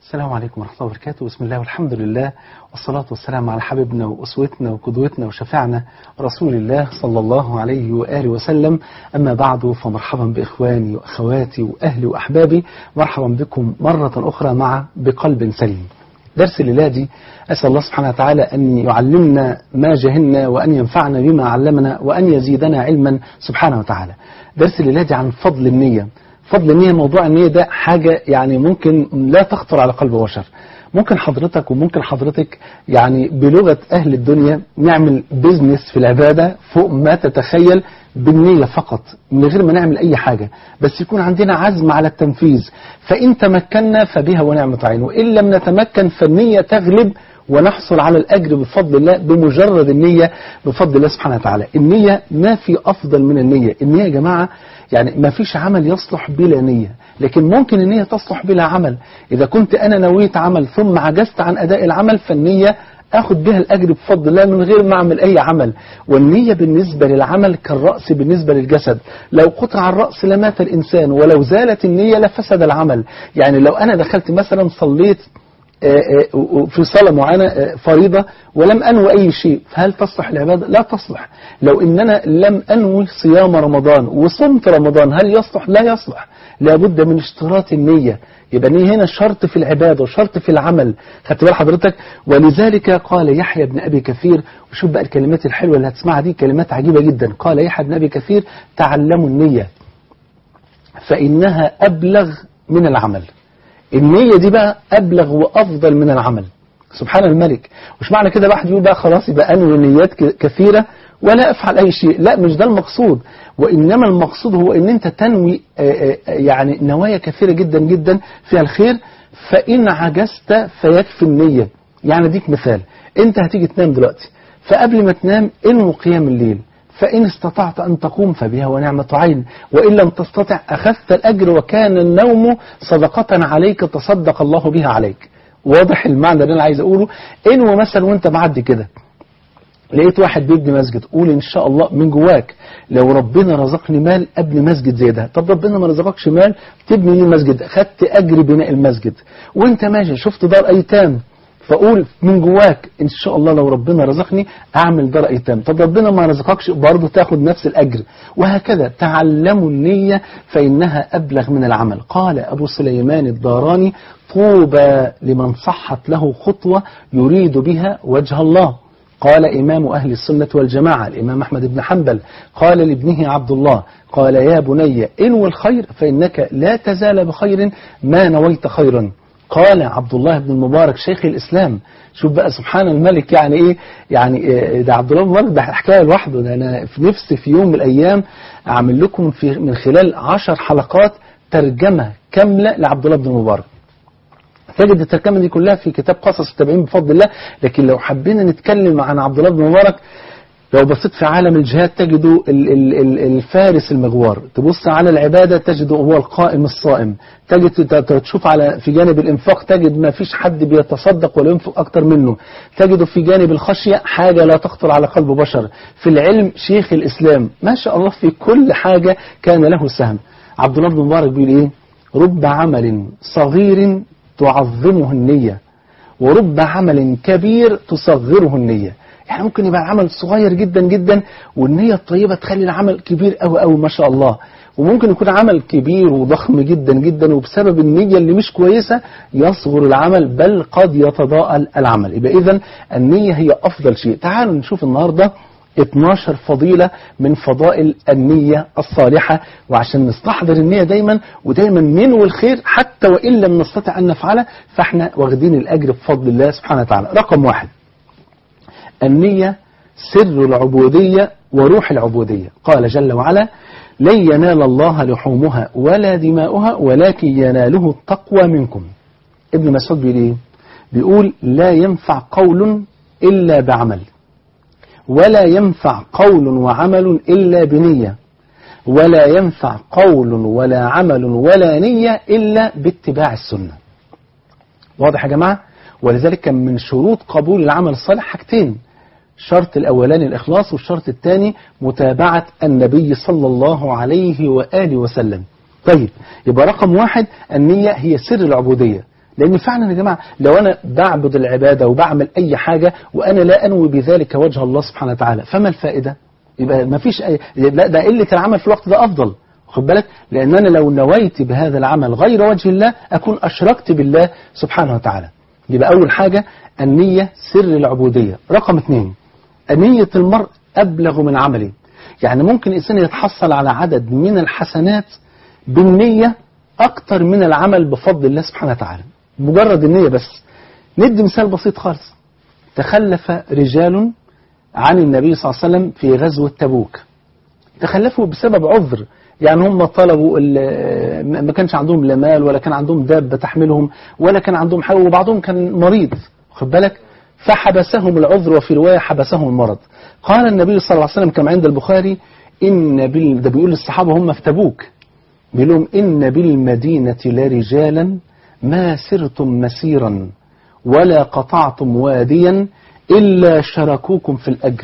السلام عليكم ورحمة الله وبركاته بسم الله والحمد لله والصلاة والسلام على حبيبنا وأسوتنا وقدوتنا وشفعنا رسول الله صلى الله عليه وآله وسلم أما بعد فمرحبا بإخواني وأخواتي وأهلي وأحبابي مرحبا بكم مرة أخرى مع بقلب سليم درس الليلة دي أسأل الله سبحانه وتعالى أن يعلمنا ما جهلنا وأن ينفعنا بما علمنا وأن يزيدنا علما سبحانه وتعالى درس الليلة دي عن فضل النية فضل النية موضوع النية ده حاجة يعني ممكن لا تخطر على قلب بشر ممكن حضرتك وممكن حضرتك يعني بلغة أهل الدنيا نعمل بيزنس في العبادة فوق ما تتخيل بالنية فقط من غير ما نعمل أي حاجة بس يكون عندنا عزم على التنفيذ فإن تمكنا فبها ونعمة عين وإن لم نتمكن فالنية تغلب ونحصل على الأجر بفضل الله بمجرد النية بفضل الله سبحانه وتعالى النية ما في أفضل من النية النية يا جماعة يعني ما فيش عمل يصلح بلا نية لكن ممكن النية تصلح بلا عمل إذا كنت أنا نويت عمل ثم عجزت عن أداء العمل فالنية أخذ بها الأجر بفضل الله من غير ما أعمل أي عمل والنية بالنسبة للعمل كالرأس بالنسبة للجسد لو قطع الرأس لمات الإنسان ولو زالت النية لفسد العمل يعني لو أنا دخلت مثلا صليت في صلاة معينة فريضة ولم أنوي أي شيء فهل تصلح العبادة؟ لا تصلح لو إن أنا لم أنوي صيام رمضان وصمت رمضان هل يصلح؟ لا يصلح لابد من اشتراط النية يبقى النية هنا شرط في العبادة وشرط في العمل خدت بال حضرتك ولذلك قال يحيى بن أبي كثير وشوف بقى الكلمات الحلوة اللي هتسمعها دي كلمات عجيبة جدا قال يحيى بن أبي كثير تعلموا النية فإنها أبلغ من العمل النية دي بقى أبلغ وأفضل من العمل سبحان الملك مش معنى كده واحد يقول بقى خلاص يبقى أنوي نيات كثيرة ولا أفعل أي شيء لا مش ده المقصود وإنما المقصود هو أن أنت تنوي يعني نوايا كثيرة جدا جدا فيها الخير فإن عجزت فيكفي النية يعني ديك مثال أنت هتيجي تنام دلوقتي فقبل ما تنام انوي قيام الليل فإن استطعت أن تقوم فبها ونعمة عين وإن لم تستطع أخذت الأجر وكان النوم صدقة عليك تصدق الله بها عليك واضح المعنى اللي أنا عايز أقوله إنه مثلا وأنت معدي كده لقيت واحد بيبني مسجد قول إن شاء الله من جواك لو ربنا رزقني مال أبني مسجد زي ده طب ربنا ما رزقكش مال تبني ليه مسجد خدت أجر بناء المسجد وانت ماشي شفت دار أيتام فقول من جواك ان شاء الله لو ربنا رزقني اعمل دار ايتام طب ربنا ما رزقكش برضه تاخد نفس الاجر وهكذا تعلموا النية فانها ابلغ من العمل قال ابو سليمان الداراني طوبى لمن صحت له خطوة يريد بها وجه الله قال إمام أهل السنة والجماعة الإمام أحمد بن حنبل قال لابنه عبد الله قال يا بني إنو الخير فإنك لا تزال بخير ما نويت خيرا قال عبد الله بن المبارك شيخ الإسلام شوف بقى سبحان الملك يعني إيه يعني ده عبد الله بن المبارك ده حكاية لوحده ده أنا في نفسي في يوم من الأيام أعمل لكم في من خلال عشر حلقات ترجمة كاملة لعبد الله بن المبارك تجد الترجمة دي كلها في كتاب قصص التابعين بفضل الله لكن لو حبينا نتكلم عن عبد الله بن المبارك لو بصيت في عالم الجهاد تجد الفارس المغوار تبص على العبادة تجد هو القائم الصائم تجد تشوف على في جانب الانفاق تجد ما فيش حد بيتصدق ولا ينفق أكتر منه تجد في جانب الخشية حاجة لا تخطر على قلب بشر في العلم شيخ الإسلام ما شاء الله في كل حاجة كان له سهم عبد الله بن مبارك بيقول إيه رب عمل صغير تعظمه النية ورب عمل كبير تصغره النية يعني ممكن يبقى العمل صغير جدا جدا والنية الطيبة تخلي العمل كبير قوي قوي ما شاء الله وممكن يكون عمل كبير وضخم جدا جدا وبسبب النية اللي مش كويسة يصغر العمل بل قد يتضاءل العمل يبقى إذا النية هي أفضل شيء تعالوا نشوف النهاردة 12 فضيلة من فضائل النية الصالحة وعشان نستحضر النية دايما ودايما ننوي الخير حتى وإن لم نستطع أن نفعله فاحنا واخدين الأجر بفضل الله سبحانه وتعالى رقم واحد النية سر العبودية وروح العبودية قال جل وعلا لن ينال الله لحومها ولا دماؤها ولكن يناله التقوى منكم ابن مسعود بيقول ايه بيقول لا ينفع قول إلا بعمل ولا ينفع قول وعمل إلا بنية ولا ينفع قول ولا عمل ولا نية إلا باتباع السنة واضح يا جماعة ولذلك كان من شروط قبول العمل الصالح حاجتين الشرط الأولاني الإخلاص والشرط الثاني متابعة النبي صلى الله عليه وآله وسلم طيب يبقى رقم واحد النية هي سر العبودية لأن فعلا يا جماعة لو أنا بعبد العبادة وبعمل أي حاجة وأنا لا أنوي بذلك وجه الله سبحانه وتعالى فما الفائدة يبقى ما فيش أي لا ده قلة العمل في الوقت ده أفضل خد بالك لأن أنا لو نويت بهذا العمل غير وجه الله أكون أشركت بالله سبحانه وتعالى يبقى أول حاجة النية سر العبودية رقم اثنين نية المرء أبلغ من عمله يعني ممكن الإنسان يتحصل على عدد من الحسنات بالنية أكتر من العمل بفضل الله سبحانه وتعالى مجرد النية بس ندي مثال بسيط خالص تخلف رجال عن النبي صلى الله عليه وسلم في غزوة تبوك تخلفوا بسبب عذر يعني هم طلبوا ما كانش عندهم لا مال ولا كان عندهم دابة تحملهم ولا كان عندهم حاجة وبعضهم كان مريض خد بالك فحبسهم العذر وفي رواية حبسهم المرض قال النبي صلى الله عليه وسلم كما عند البخاري إن بال... ده بيقول للصحابة هم في تبوك بيقول لهم إن بالمدينة لرجالا ما سرتم مسيرا ولا قطعتم واديا إلا شركوكم في الأجر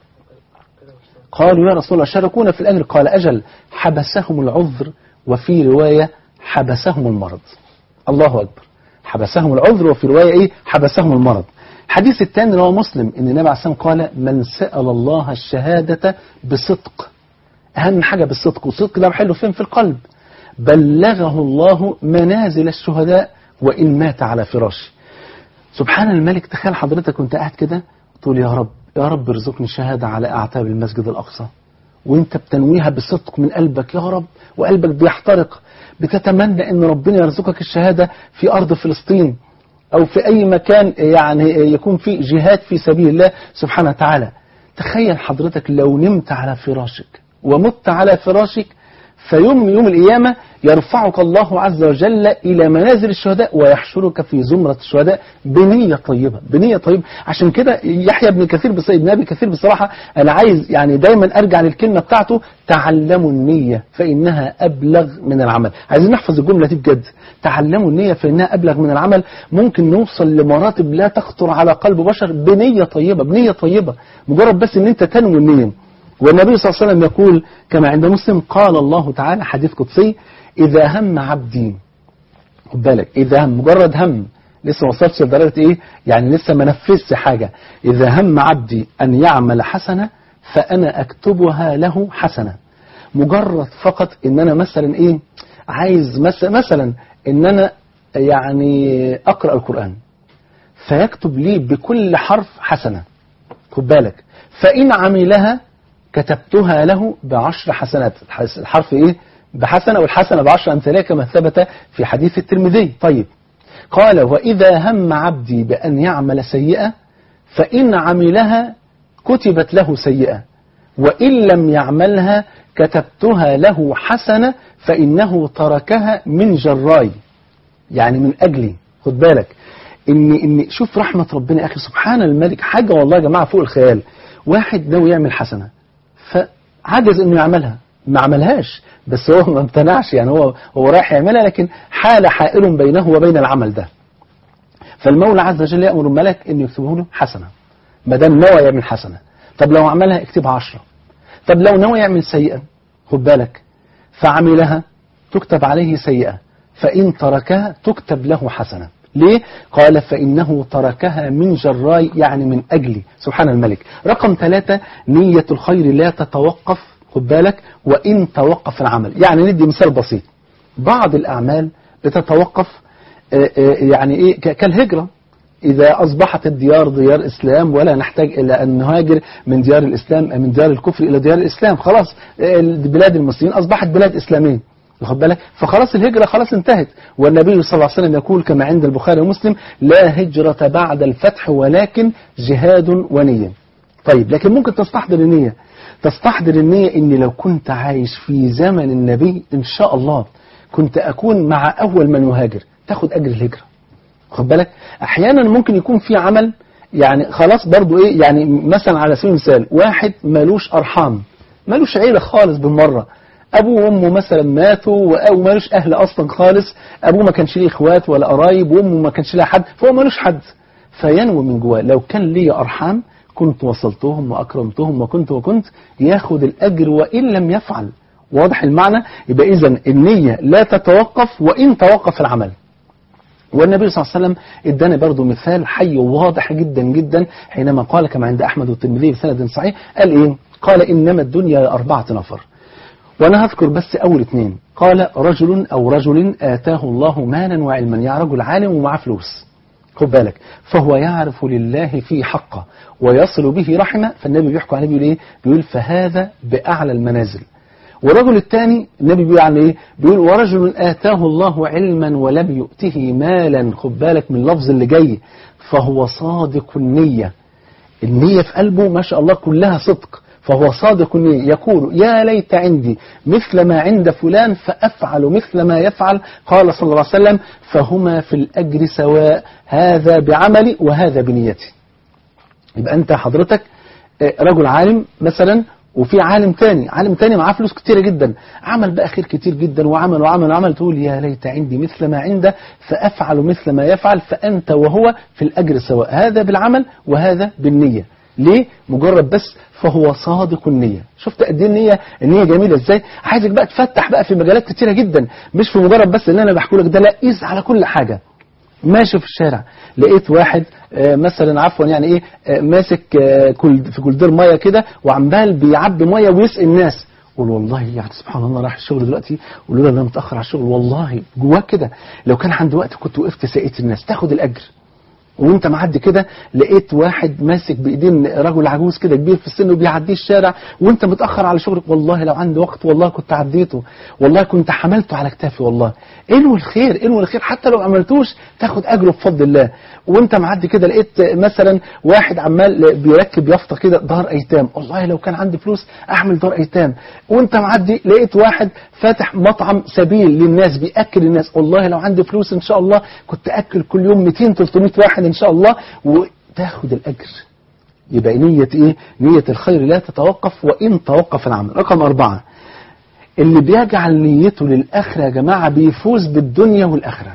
قالوا يا رسول الله شاركونا في الأجر قال أجل حبسهم العذر وفي رواية حبسهم المرض الله أكبر حبسهم العذر وفي رواية إيه حبسهم المرض الحديث الثاني اللي هو مسلم ان النبي عليه الصلاه قال من سأل الله الشهادة بصدق أهم حاجة بالصدق والصدق ده محله فين في القلب بلغه الله منازل الشهداء وإن مات على فراشه سبحان الملك تخيل حضرتك وانت قاعد كده تقول يا رب يا رب ارزقني شهادة على أعتاب المسجد الأقصى وانت بتنويها بصدق من قلبك يا رب وقلبك بيحترق بتتمنى ان ربنا يرزقك الشهادة في أرض فلسطين أو في أي مكان يعني يكون في جهاد في سبيل الله سبحانه وتعالى تخيل حضرتك لو نمت على فراشك ومت على فراشك فيوم يوم القيامة يرفعك الله عز وجل إلى منازل الشهداء ويحشرك في زمرة الشهداء بنية طيبة بنية طيبة عشان كده يحيى بن كثير بصيد نبي كثير بصراحة أنا عايز يعني دايما أرجع للكلمة بتاعته تعلموا النية فإنها أبلغ من العمل عايزين نحفظ الجملة دي بجد تعلموا النية فإنها أبلغ من العمل ممكن نوصل لمراتب لا تخطر على قلب بشر بنية طيبة بنية طيبة مجرد بس ان انت تنوي النية والنبي صلى الله عليه وسلم يقول كما عند مسلم قال الله تعالى حديث قدسي إذا هم عبدي خد بالك إذا هم مجرد هم لسه ما وصلتش لدرجة إيه يعني لسه ما نفذش حاجة إذا هم عبدي أن يعمل حسنة فأنا أكتبها له حسنة مجرد فقط إن أنا مثلا إيه عايز مثلا إن أنا يعني أقرأ القرآن فيكتب لي بكل حرف حسنة خد بالك فإن عملها كتبتها له بعشر حسنات الحرف إيه بحسنة والحسنة بعشر أمثالها كما ثبت في حديث الترمذي طيب قال وإذا هم عبدي بأن يعمل سيئة فإن عملها كتبت له سيئة وإن لم يعملها كتبتها له حسنة فإنه تركها من جراي يعني من أجلي خد بالك إن, إن شوف رحمة ربنا يا أخي سبحان الملك حاجة والله يا جماعة فوق الخيال واحد ناوي يعمل حسنة فعجز إنه يعملها ما عملهاش بس هو ما امتنعش يعني هو هو رايح يعملها لكن حال حائل بينه وبين العمل ده فالمولى عز وجل يأمر الملك إنه يكتبه له حسنة ما دام نوى يعمل حسنة طب لو عملها اكتبها عشرة طب لو نوى يعمل سيئة خد بالك فعملها تكتب عليه سيئة فإن تركها تكتب له حسنة ليه؟ قال فإنه تركها من جراي يعني من أجلي سبحان الملك رقم ثلاثة نية الخير لا تتوقف خد بالك وإن توقف العمل يعني ندي مثال بسيط بعض الأعمال بتتوقف يعني إيه كالهجرة إذا أصبحت الديار ديار إسلام ولا نحتاج إلى أن نهاجر من ديار الإسلام من ديار الكفر إلى ديار الإسلام خلاص بلاد المسلمين أصبحت بلاد إسلامية واخد بالك فخلاص الهجرة خلاص انتهت والنبي صلى الله عليه وسلم يقول كما عند البخاري ومسلم لا هجرة بعد الفتح ولكن جهاد ونية طيب لكن ممكن تستحضر النية تستحضر النية ان لو كنت عايش في زمن النبي ان شاء الله كنت اكون مع اول من يهاجر تاخد اجر الهجرة خد بالك احيانا ممكن يكون في عمل يعني خلاص برضو ايه يعني مثلا على سبيل المثال واحد مالوش ارحام مالوش عيلة خالص بالمرة ابوه وامه مثلا ماتوا ومالوش اهل اصلا خالص ابوه ما كانش ليه اخوات ولا قرايب وامه ما كانش لها حد فهو مالوش حد فينوي من جواه لو كان لي ارحام كنت وصلتهم واكرمتهم وكنت وكنت ياخد الاجر وان لم يفعل واضح المعنى يبقى اذا النية لا تتوقف وان توقف العمل والنبي صلى الله عليه وسلم ادانا برضه مثال حي وواضح جدا جدا حينما قال كما عند أحمد والترمذي بسند صحيح قال إيه؟ قال إنما الدنيا أربعة نفر وأنا هذكر بس أول اثنين قال رجل أو رجل آتاه الله مالا وعلما يعني رجل عالم ومعاه فلوس خد بالك فهو يعرف لله في حقه ويصل به رحمه فالنبي بيحكوا عليه بيقول ايه بيقول فهذا بأعلى المنازل والرجل الثاني النبي بيقول عن ايه بيقول ورجل آتاه الله علما ولم يؤته مالا خد بالك من اللفظ اللي جاي فهو صادق النية النية في قلبه ما شاء الله كلها صدق فهو صادق النية يقول يا ليت عندي مثل ما عند فلان فأفعل مثل ما يفعل قال صلى الله عليه وسلم فهما في الأجر سواء هذا بعملي وهذا بنيتي يبقى أنت حضرتك رجل عالم مثلا وفي عالم تاني عالم تاني معاه فلوس كتيرة جدا عمل بقى خير كتير جدا وعمل وعمل وعمل تقول يا ليت عندي مثل ما عنده فأفعل مثل ما يفعل فأنت وهو في الأجر سواء هذا بالعمل وهذا بالنية ليه مجرد بس فهو صادق النية شفت قد ايه النية النية جميلة ازاي عايزك بقى تفتح بقى في مجالات كتيرة جدا مش في مجرد بس اللي انا بحكي لك ده لا قيس على كل حاجة ماشي في الشارع لقيت واحد مثلا عفوا يعني ايه ماسك في كولدير ميه كده وعمال بيعبي ميه ويسقي الناس قول والله يعني سبحان الله راح الشغل دلوقتي ولولا ان انا متاخر على الشغل والله جواه كده لو كان عندي وقت كنت وقفت سقيت الناس تاخد الاجر وانت معدي كده لقيت واحد ماسك بايدين رجل عجوز كده كبير في السن وبيعديه الشارع وانت متاخر على شغلك والله لو عندي وقت والله كنت عديته والله كنت حملته على كتافي والله انوي الخير انوي الخير حتى لو عملتوش تاخد اجره بفضل الله وانت معدي كده لقيت مثلا واحد عمال بيركب يافطه كده دار ايتام والله لو كان عندي فلوس اعمل دار ايتام وانت معدي لقيت واحد فاتح مطعم سبيل للناس بياكل الناس والله لو عندي فلوس ان شاء الله كنت اكل كل يوم 200 300 واحد ان شاء الله وتاخد الاجر يبقى نية ايه نية الخير لا تتوقف وان توقف العمل رقم اربعة اللي بيجعل نيته للاخرة يا جماعة بيفوز بالدنيا والاخرة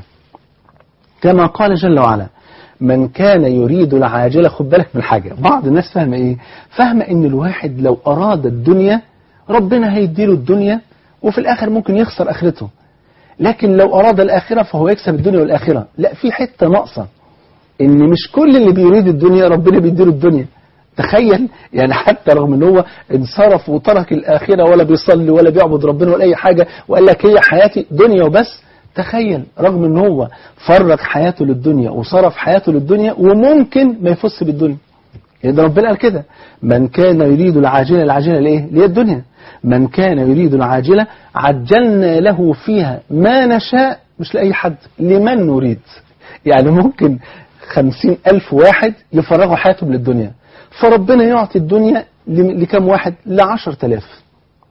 كما قال جل وعلا من كان يريد العاجلة خد بالك من حاجة بعض الناس فاهمة ايه فاهمة ان الواحد لو اراد الدنيا ربنا هيديله الدنيا وفي الاخر ممكن يخسر اخرته لكن لو اراد الاخرة فهو يكسب الدنيا والاخرة لا في حتة ناقصة ان مش كل اللي بيريد الدنيا ربنا بيديله الدنيا تخيل يعني حتى رغم ان هو انصرف وترك الاخره ولا بيصلي ولا بيعبد ربنا ولا اي حاجه وقال لك هي حياتي دنيا وبس تخيل رغم ان هو فرغ حياته للدنيا وصرف حياته للدنيا وممكن ما يفص بالدنيا لان ربنا قال كده من كان يريد العاجله العاجله لايه؟ ليه الدنيا من كان يريد العاجله عجلنا له فيها ما نشاء مش لاي حد لمن نريد يعني ممكن خمسين ألف واحد يفرغوا حياتهم للدنيا فربنا يعطي الدنيا لكم واحد لعشر تلاف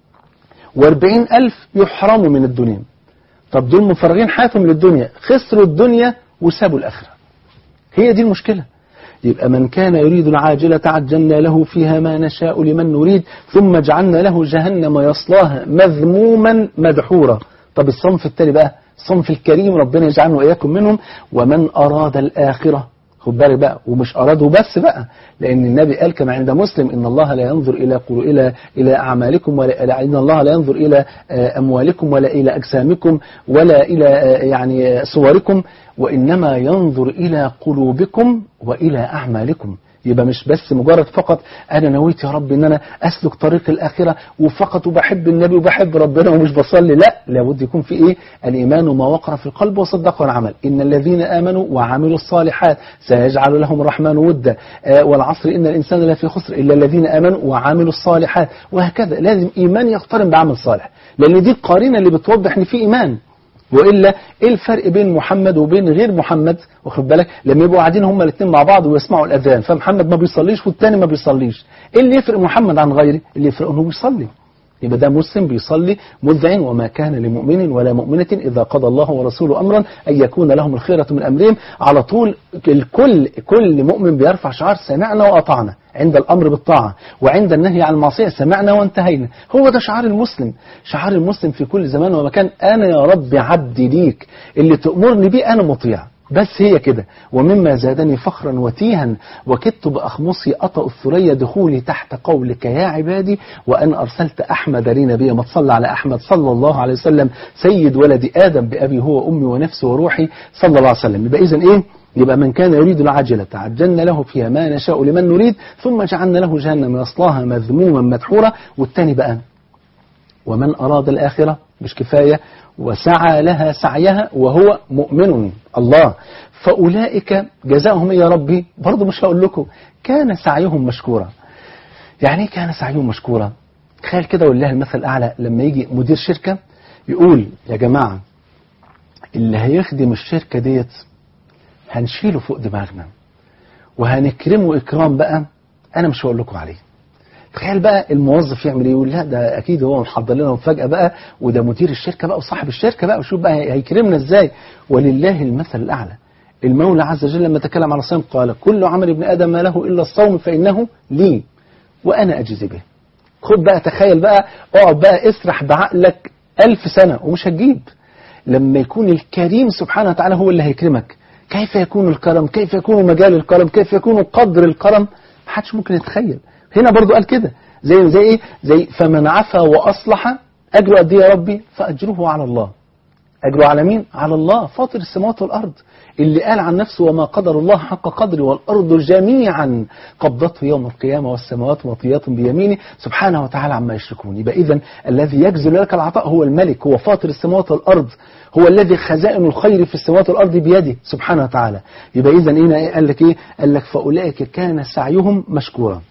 واربعين ألف يحرموا من الدنيا طب دول مفرغين حياتهم للدنيا خسروا الدنيا وسابوا الآخرة هي دي المشكلة يبقى من كان يريد العاجلة عجلنا له فيها ما نشاء لمن نريد ثم جعلنا له جهنم يصلاها مذموما مدحورا طب الصنف التالي بقى الصنف الكريم ربنا يجعلنا وإياكم منهم ومن أراد الآخرة خد بالك بقى ومش أراده بس بقى لأن النبي قال كما عند مسلم إن الله لا ينظر إلى إلى إلى أعمالكم ولا إن الله لا ينظر إلى أموالكم ولا إلى أجسامكم ولا إلى يعني صوركم وإنما ينظر إلى قلوبكم وإلى أعمالكم يبقى مش بس مجرد فقط أنا نويت يا رب إن أنا أسلك طريق الآخرة وفقط وبحب النبي وبحب ربنا ومش بصلي لا لابد يكون في إيه الإيمان ما وقر في القلب وصدق العمل إن الذين آمنوا وعملوا الصالحات سيجعل لهم الرحمن ودا آه والعصر إن الإنسان لا في خسر إلا الذين آمنوا وعملوا الصالحات وهكذا لازم إيمان يقترن بعمل صالح لأن دي القارنة اللي بتوضح إن في إيمان وإلا إيه الفرق بين محمد وبين غير محمد واخد بالك لما يبقوا قاعدين هما الاثنين مع بعض ويسمعوا الأذان فمحمد ما بيصليش والتاني ما بيصليش إيه اللي يفرق محمد عن غيره اللي يفرق إنه بيصلي يبقى ده مسلم بيصلي مذعن وما كان لمؤمن ولا مؤمنة إذا قضى الله ورسوله أمرا أن يكون لهم الخيرة من أمرهم على طول الكل كل مؤمن بيرفع شعار سمعنا وأطعنا عند الأمر بالطاعة وعند النهي عن المعصية سمعنا وانتهينا هو ده شعار المسلم شعار المسلم في كل زمان ومكان أنا يا رب عبدي ليك اللي تأمرني بيه أنا مطيع بس هي كده ومما زادني فخرا وتيها وكدت بأخمصي أطأ الثريا دخولي تحت قولك يا عبادي وأن أرسلت أحمد لي نبيا ما تصلى على أحمد صلى الله عليه وسلم سيد ولد آدم بأبي هو أمي ونفسي وروحي صلى الله عليه وسلم يبقى إذن إيه يبقى من كان يريد العجلة عجلنا له فيها ما نشاء لمن نريد ثم جعلنا له جهنم يصلاها مذموما مدحورا والتاني بقى ومن أراد الآخرة مش كفاية وسعى لها سعيها وهو مؤمن الله فأولئك جزاؤهم يا ربي برضو مش هقول لكم كان سعيهم مشكورا يعني ايه كان سعيهم مشكورا تخيل كده والله المثل الأعلى لما يجي مدير شركة يقول يا جماعة اللي هيخدم الشركة ديت هنشيله فوق دماغنا وهنكرمه إكرام بقى أنا مش هقول لكم عليه تخيل بقى الموظف يعمل ايه يقول لا ده اكيد هو محضر لنا مفاجاه بقى وده مدير الشركه بقى وصاحب الشركه بقى وشوف بقى هيكرمنا ازاي ولله المثل الاعلى المولى عز وجل لما تكلم عن الصيام قال كل عمل ابن ادم ما له الا الصوم فانه لي وانا اجزي به خد بقى تخيل بقى اقعد بقى اسرح بعقلك ألف سنه ومش هتجيب لما يكون الكريم سبحانه وتعالى هو اللي هيكرمك كيف يكون الكرم كيف يكون مجال الكرم كيف يكون قدر الكرم محدش ممكن يتخيل هنا برضو قال كده زي زي ايه زي فمن عفا واصلح اجره قد ايه يا ربي فاجره على الله اجره على مين على الله فاطر السماوات والارض اللي قال عن نفسه وما قدر الله حق قدره والارض جميعا قبضته يوم القيامه والسماوات مطيات بيمينه سبحانه وتعالى عما يشركون يبقى اذا الذي يجزل لك العطاء هو الملك هو فاطر السماوات والارض هو الذي خزائن الخير في السماوات والارض بيده سبحانه وتعالى يبقى اذا هنا قال لك ايه قال لك فاولئك كان سعيهم مشكورا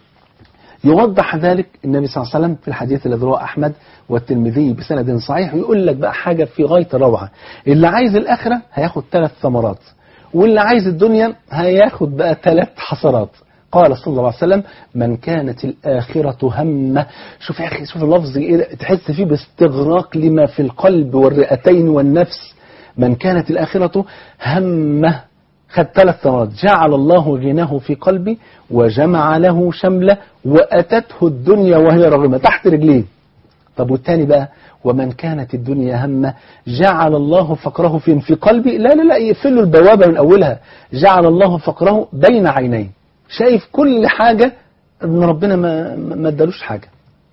يوضح ذلك النبي صلى الله عليه وسلم في الحديث الذي رواه أحمد والترمذي بسند صحيح يقول لك بقى حاجة في غاية الروعة اللي عايز الآخرة هياخد ثلاث ثمرات واللي عايز الدنيا هياخد بقى ثلاث حسرات قال صلى الله عليه وسلم من كانت الآخرة همه شوف يا أخي شوف اللفظ إيه تحس فيه باستغراق لما في القلب والرئتين والنفس من كانت الآخرة همه خد ثلاث ثمرات جعل الله غناه في قلبي وجمع له شمله وأتته الدنيا وهي رغمة تحت رجليه طب والتاني بقى ومن كانت الدنيا همه جعل الله فقره فين في قلبي لا لا لا يقفل له البوابة من أولها جعل الله فقره بين عينيه شايف كل حاجة ان ربنا ما ما ادالوش حاجة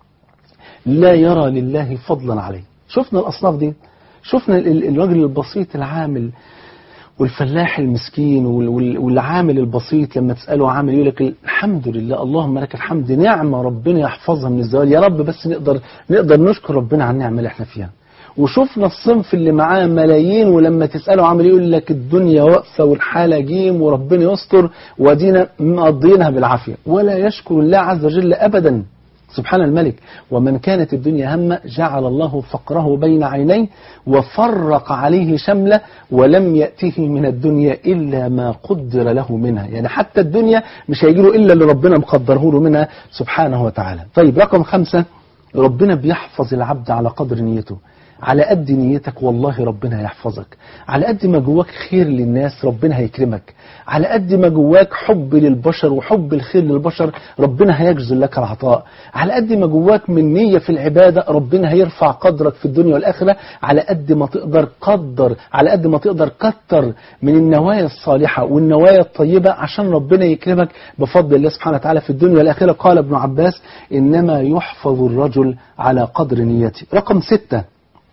لا يرى لله فضلا عليه شفنا الأصناف دي شفنا الراجل البسيط العامل والفلاح المسكين والعامل البسيط لما تسأله عامل يقول لك الحمد لله اللهم لك الحمد نعمة ربنا يحفظها من الزوال يا رب بس نقدر نقدر نشكر ربنا على النعمة اللي احنا فيها وشفنا الصنف اللي معاه ملايين ولما تسأله عامل يقول لك الدنيا واقفة والحالة جيم وربنا يستر ودينا مقضينها بالعافية ولا يشكر الله عز وجل أبدا سبحان الملك ومن كانت الدنيا همه جعل الله فقره بين عينيه وفرق عليه شمله ولم يأته من الدنيا إلا ما قدر له منها يعني حتى الدنيا مش هيجي له إلا اللي ربنا مقدره له منها سبحانه وتعالى طيب رقم خمسة ربنا بيحفظ العبد على قدر نيته على قد نيتك والله ربنا هيحفظك على قد ما جواك خير للناس ربنا هيكرمك على قد ما جواك حب للبشر وحب الخير للبشر ربنا هيجزل لك العطاء على قد ما جواك من نية في العبادة ربنا هيرفع قدرك في الدنيا والآخرة على قد ما تقدر قدر على قد ما تقدر كتر من النوايا الصالحة والنوايا الطيبة عشان ربنا يكرمك بفضل الله سبحانه وتعالى في الدنيا والآخرة قال ابن عباس إنما يحفظ الرجل على قدر نيته رقم ستة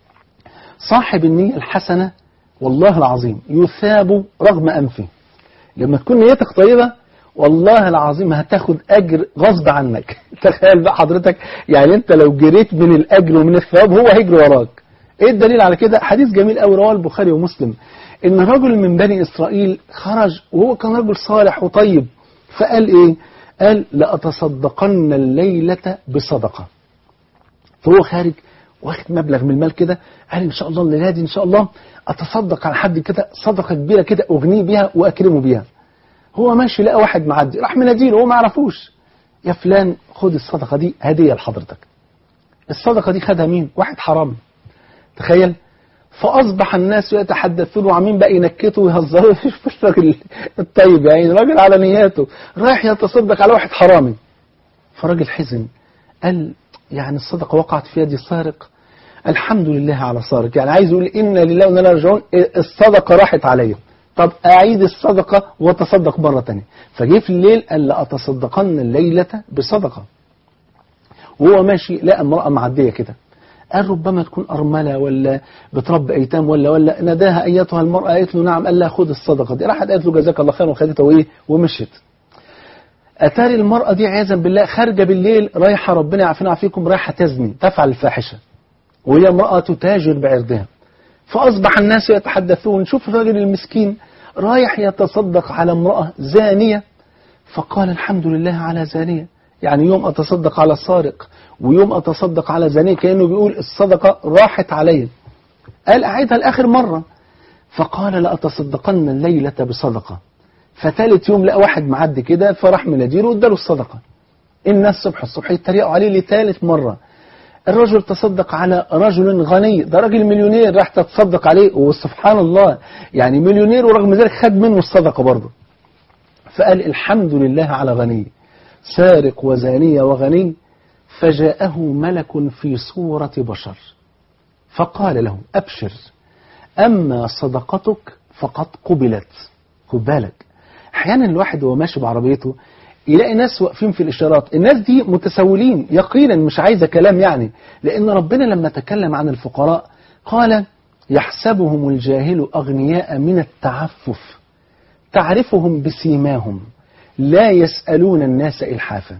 صاحب النية الحسنة والله العظيم يثاب رغم أنفه لما تكون نيتك طيبة والله العظيم هتاخد أجر غصب عنك تخيل بقى حضرتك يعني أنت لو جريت من الأجر ومن الثواب هو هيجري وراك إيه الدليل على كده حديث جميل قوي رواه البخاري ومسلم إن رجل من بني إسرائيل خرج وهو كان رجل صالح وطيب فقال إيه قال لأتصدقن الليلة بصدقة فهو خارج واخد مبلغ من المال كده قال ان شاء الله الليله دي ان شاء الله اتصدق على حد كده صدقه كبيره كده اغنيه بيها واكرمه بيها هو ماشي لقى واحد معدي راح مناديله هو ما يعرفوش يا فلان خد الصدقه دي هديه لحضرتك الصدقه دي خدها مين واحد حرامي تخيل فاصبح الناس يتحدثون وعمين بقى ينكتوا ويهزروا مش الراجل الطيب يعني راجل على نياته رايح يتصدق على واحد حرامي فراجل حزن قال يعني الصدقة وقعت في يد سارق الحمد لله على سارق يعني عايز يقول إن لله وإنا راجعون الصدقة راحت عليا طب أعيد الصدقة وتصدق مرة تانية فجه في الليل قال لأتصدقن الليلة بصدقة وهو ماشي لقى امرأة معدية كده قال ربما تكون أرملة ولا بتربي أيتام ولا ولا ناداها أيتها المرأة قالت له نعم قال لها خد الصدقة دي راحت قالت له جزاك الله خير وخدتها وإيه ومشيت أتاري المرأة دي عياذا بالله خارجة بالليل رايحة ربنا يعافينا ويعافيكم رايحة تزني تفعل الفاحشة وهي امرأة تتاجر بعرضها فأصبح الناس يتحدثون شوف الراجل المسكين رايح يتصدق على امرأة زانية فقال الحمد لله على زانية يعني يوم أتصدق على سارق ويوم أتصدق على زانية كأنه بيقول الصدقة راحت علي قال أعيدها لآخر مرة فقال لأتصدقن الليلة بصدقة فتالت يوم لقى واحد معدي كده فراح مناديله واداله الصدقة الناس صبح الصبح يتريقوا عليه لثالث مرة الرجل تصدق على رجل غني ده راجل مليونير راح تتصدق عليه وسبحان الله يعني مليونير ورغم ذلك خد منه الصدقة برضه فقال الحمد لله على غني سارق وزانية وغني فجاءه ملك في صورة بشر فقال له أبشر أما صدقتك فقد قبلت خد بالك أحيانا الواحد وهو ماشي بعربيته يلاقي ناس واقفين في الإشارات الناس دي متسولين يقينا مش عايزة كلام يعني لأن ربنا لما تكلم عن الفقراء قال يحسبهم الجاهل أغنياء من التعفف تعرفهم بسيماهم لا يسألون الناس إلحافا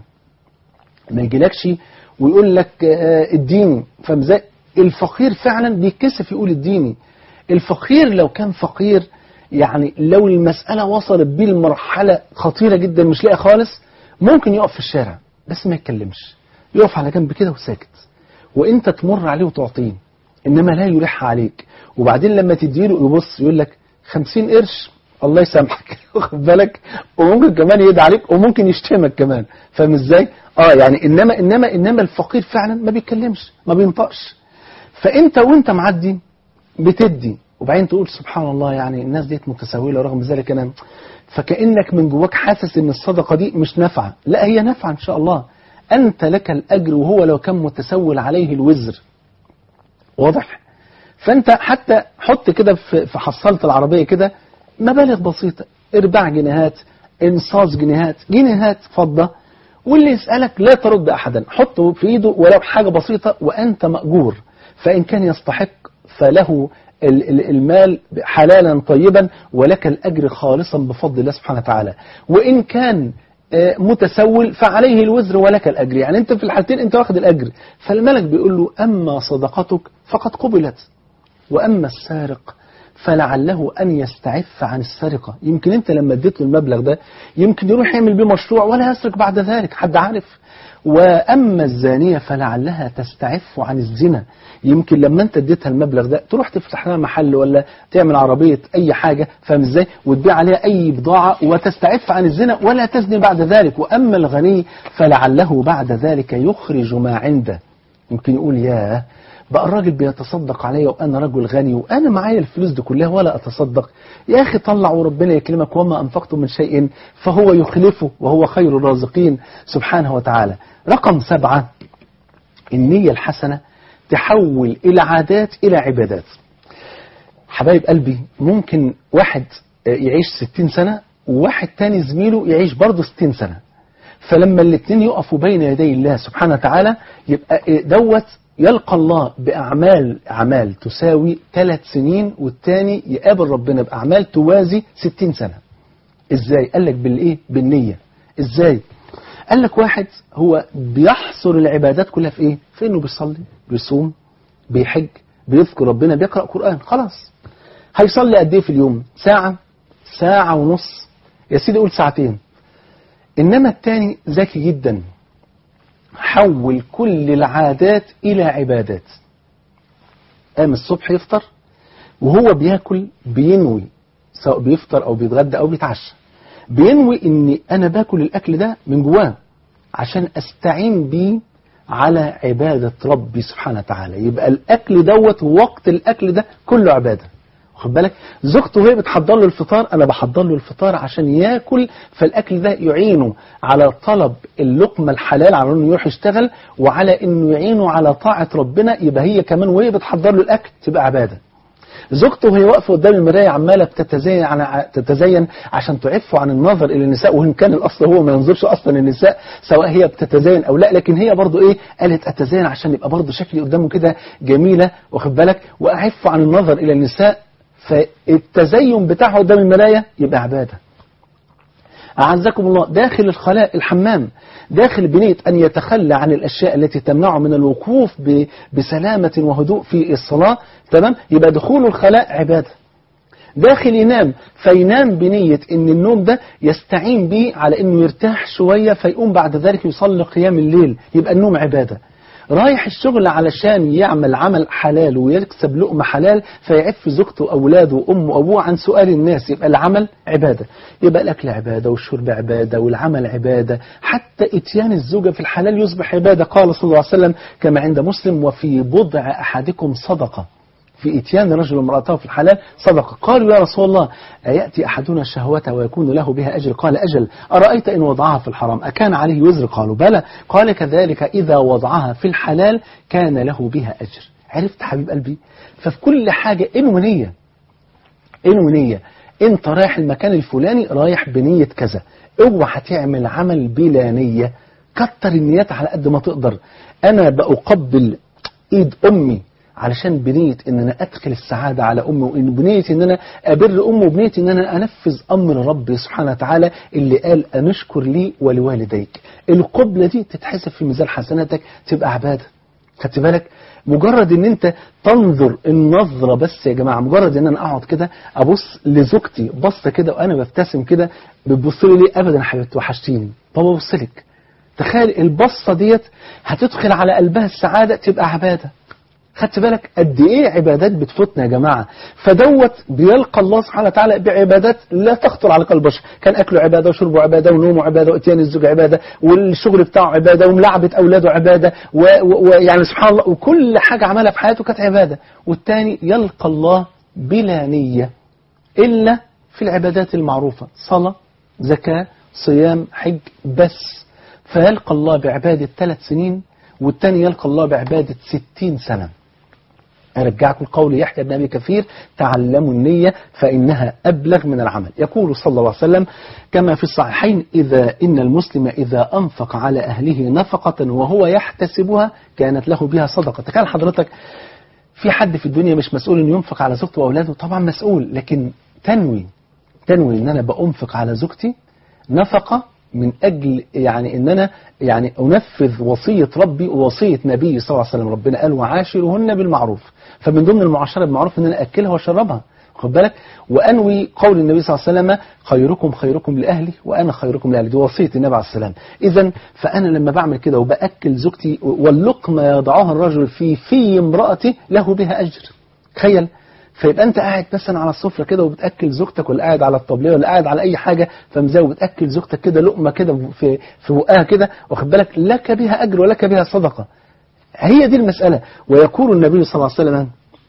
ما يجيلكش ويقول لك اديني فمزاي الفقير فعلا بيتكسف يقول اديني الفقير لو كان فقير يعني لو المسألة وصلت بيه لمرحلة خطيرة جدا مش لاقي خالص ممكن يقف في الشارع بس ما يتكلمش يقف على جنب كده وساكت وانت تمر عليه وتعطيه انما لا يلح عليك وبعدين لما تديله يبص يقول لك خمسين قرش الله يسامحك واخد بالك وممكن كمان يدعي عليك وممكن يشتمك كمان فاهم ازاي اه يعني انما انما انما الفقير فعلا ما بيتكلمش ما بينطقش فانت وانت معدي بتدي وبعدين تقول سبحان الله يعني الناس ديت متساويه ورغم ذلك انا فكانك من جواك حاسس ان الصدقه دي مش نافعه لا هي نافعه ان شاء الله انت لك الاجر وهو لو كان متسول عليه الوزر واضح فانت حتى حط كده في حصاله العربيه كده مبالغ بسيطه ارباع جنيهات انصاص جنيهات جنيهات فضه واللي يسالك لا ترد احدا حطه في ايده ولو حاجه بسيطه وانت ماجور فان كان يستحق فله المال حلالا طيبا ولك الأجر خالصا بفضل الله سبحانه وتعالى وإن كان متسول فعليه الوزر ولك الأجر يعني أنت في الحالتين أنت واخد الأجر فالملك بيقول له أما صدقتك فقد قبلت وأما السارق فلعله أن يستعف عن السرقة يمكن أنت لما اديت له المبلغ ده يمكن يروح يعمل بيه مشروع ولا يسرق بعد ذلك حد عارف وأما الزانية فلعلها تستعف عن الزنا يمكن لما انت اديتها المبلغ ده تروح تفتح لها محل ولا تعمل عربية اي حاجة فاهم ازاي وتبيع عليها اي بضاعة وتستعف عن الزنا ولا تزني بعد ذلك واما الغني فلعله بعد ذلك يخرج ما عنده يمكن يقول ياه بقى الراجل بيتصدق عليا وانا رجل غني وانا معايا الفلوس دي كلها ولا اتصدق يا اخي طلع وربنا يكلمك وما انفقتم من شيء فهو يخلفه وهو خير الرازقين سبحانه وتعالى رقم سبعة النية الحسنة تحول العادات إلى عبادات حبايب قلبي ممكن واحد يعيش ستين سنة وواحد تاني زميله يعيش برضه ستين سنة فلما الاثنين يقفوا بين يدي الله سبحانه وتعالى يبقى دوت يلقى الله بأعمال أعمال تساوي ثلاث سنين والتاني يقابل ربنا بأعمال توازي ستين سنة ازاي قال لك بالايه بالنية ازاي قال لك واحد هو بيحصر العبادات كلها في ايه في انه بيصلي بيصوم بيحج بيذكر ربنا بيقرأ قرآن خلاص هيصلي قد ايه في اليوم ساعة ساعة ونص يا سيدي قول ساعتين انما التاني ذكي جدا حول كل العادات الى عبادات قام الصبح يفطر وهو بياكل بينوي سواء بيفطر او بيتغدى او بيتعشى بينوي ان انا باكل الاكل ده من جواه عشان استعين بيه على عبادة ربي سبحانه وتعالى يبقى الاكل دوت وقت الاكل ده كله عبادة واخد بالك زوجته وهي بتحضر له الفطار انا بحضر له الفطار عشان ياكل فالاكل ده يعينه على طلب اللقمه الحلال على انه يروح يشتغل وعلى انه يعينه على طاعه ربنا يبقى هي كمان وهي بتحضر له الاكل تبقى عباده زوجته وهي واقفة قدام المراية عمالة بتتزين عن تتزين عشان تعفه عن النظر إلى النساء وإن كان الأصل هو ما ينظرش أصلا النساء سواء هي بتتزين أو لا لكن هي برضو إيه قالت أتزين عشان يبقى برضو شكلي قدامه كده جميلة واخد بالك وأعفه عن النظر إلى النساء فالتزين بتاعه قدام المراية يبقى عبادة أعزكم الله داخل الخلاء الحمام داخل بنية أن يتخلى عن الأشياء التي تمنعه من الوقوف بسلامة وهدوء في الصلاة تمام يبقى دخول الخلاء عبادة داخل ينام فينام بنية ان النوم ده يستعين به على انه يرتاح شوية فيقوم بعد ذلك يصلي قيام الليل يبقى النوم عبادة رايح الشغل علشان يعمل عمل حلال ويكسب لقمة حلال فيعف زوجته وأولاده وأمه وأبوه عن سؤال الناس يبقى العمل عبادة يبقى الأكل عبادة والشرب عبادة والعمل عبادة حتى إتيان الزوجة في الحلال يصبح عبادة قال صلى الله عليه وسلم كما عند مسلم وفي بضع أحدكم صدقة في إتيان رجل امرأته في الحلال صدقة قالوا يا رسول الله أيأتي أحدنا شهوته ويكون له بها أجر قال أجل أرأيت إن وضعها في الحرام أكان عليه وزر قالوا بلى قال كذلك إذا وضعها في الحلال كان له بها أجر عرفت حبيب قلبي ففي كل حاجة إنه نية إنه نية أنت رايح المكان الفلاني رايح بنية كذا اوعى تعمل عمل بلا نية كتر النيات على قد ما تقدر أنا بأقبل إيد أمي علشان بنية ان انا ادخل السعادة على امي وان بنية ان انا ابر امي وبنية ان انا انفذ امر ربي سبحانه وتعالى اللي قال انشكر لي ولوالديك القبلة دي تتحسب في ميزان حسناتك تبقى عبادة خدت بالك مجرد ان انت تنظر النظرة بس يا جماعة مجرد ان انا اقعد كده ابص لزوجتي بصة كده وانا ببتسم كده بتبص لي ليه ابدا يا حبيبتي وحشتيني طب ابص لك تخيل البصة ديت هتدخل على قلبها السعادة تبقى عبادة خدت بالك قد ايه عبادات بتفوتنا يا جماعة فدوت بيلقى الله سبحانه وتعالى بعبادات لا تخطر على قلب البشر كان اكله عبادة وشربه عبادة ونومه عبادة واتيان الزوج عبادة والشغل بتاعه عبادة وملعبة اولاده عبادة ويعني سبحان الله وكل حاجة عملها في حياته كانت عبادة والتاني يلقى الله بلا نية الا في العبادات المعروفة صلاة زكاة صيام حج بس فيلقى الله بعبادة ثلاث سنين والتاني يلقى الله بعبادة ستين سنة أرجعكم قول يحيى بن أبي كثير تعلموا النية فإنها أبلغ من العمل يقول صلى الله عليه وسلم كما في الصحيحين إذا إن المسلم إذا أنفق على أهله نفقة وهو يحتسبها كانت له بها صدقة تخيل حضرتك في حد في الدنيا مش مسؤول أنه ينفق على زوجته وأولاده طبعا مسؤول لكن تنوي تنوي أن أنا بأنفق على زوجتي نفقة من أجل يعني أن أنا يعني أنفذ وصية ربي ووصية نبي صلى الله عليه وسلم ربنا قال وعاشرهن بالمعروف فمن ضمن المعاشرة بالمعروف أن أنا أكلها وأشربها خد بالك وأنوي قول النبي صلى الله عليه وسلم خيركم خيركم لأهلي وأنا خيركم لأهلي دي وصية النبي عليه السلام إذا فأنا لما بعمل كده وبأكل زوجتي واللقمة يضعها الرجل في في امرأتي له بها أجر تخيل فيبقى انت قاعد مثلا على السفره كده وبتاكل زوجتك ولا قاعد على الطبليه ولا قاعد على اي حاجه فمزاوي بتاكل زوجتك كده لقمه كده في في بقها كده واخد بالك لك بها اجر ولك بها صدقه هي دي المساله ويقول النبي صلى الله عليه وسلم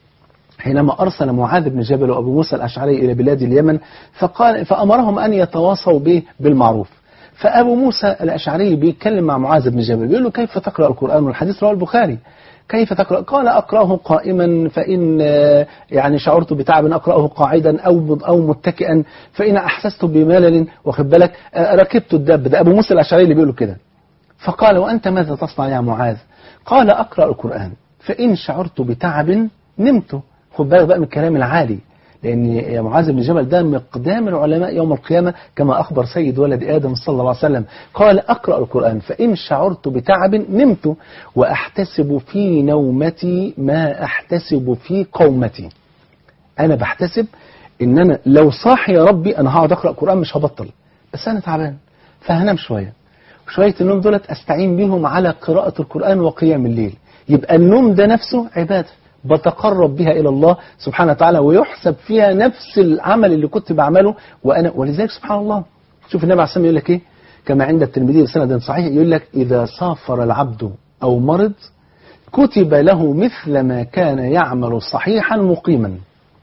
حينما أرسل معاذ بن جبل وأبو موسى الأشعري إلى بلاد اليمن فقال فأمرهم أن يتواصوا به بالمعروف فأبو موسى الأشعري بيتكلم مع معاذ بن جبل بيقول له كيف تقرأ القرآن والحديث رواه البخاري كيف تقرأ قال أقرأه قائما فإن يعني شعرت بتعب أقرأه قاعدا أو أو متكئا فإن أحسست بملل واخد بالك ركبت الدب ده أبو موسى الأشعري اللي بيقول كده فقال وأنت ماذا تصنع يا معاذ قال أقرأ القرآن فإن شعرت بتعب نمت خد بالك بقى من الكلام العالي لأن يا معاذ بن جبل ده مقدام العلماء يوم القيامة كما أخبر سيد ولد آدم صلى الله عليه وسلم قال أقرأ القرآن فإن شعرت بتعب نمت وأحتسب في نومتي ما أحتسب في قومتي أنا بحتسب إن أنا لو صاحي يا ربي أنا هقعد أقرأ القرآن مش هبطل بس أنا تعبان فهنام شوية شوية النوم دولت أستعين بيهم على قراءة القرآن وقيام الليل يبقى النوم ده نفسه عبادة بتقرب بها إلى الله سبحانه وتعالى ويحسب فيها نفس العمل اللي كنت بعمله وأنا ولذلك سبحان الله شوف النبي عليه الصلاة يقول لك إيه كما عند الترمذي بسند صحيح يقول لك إذا سافر العبد أو مرض كتب له مثل ما كان يعمل صحيحا مقيما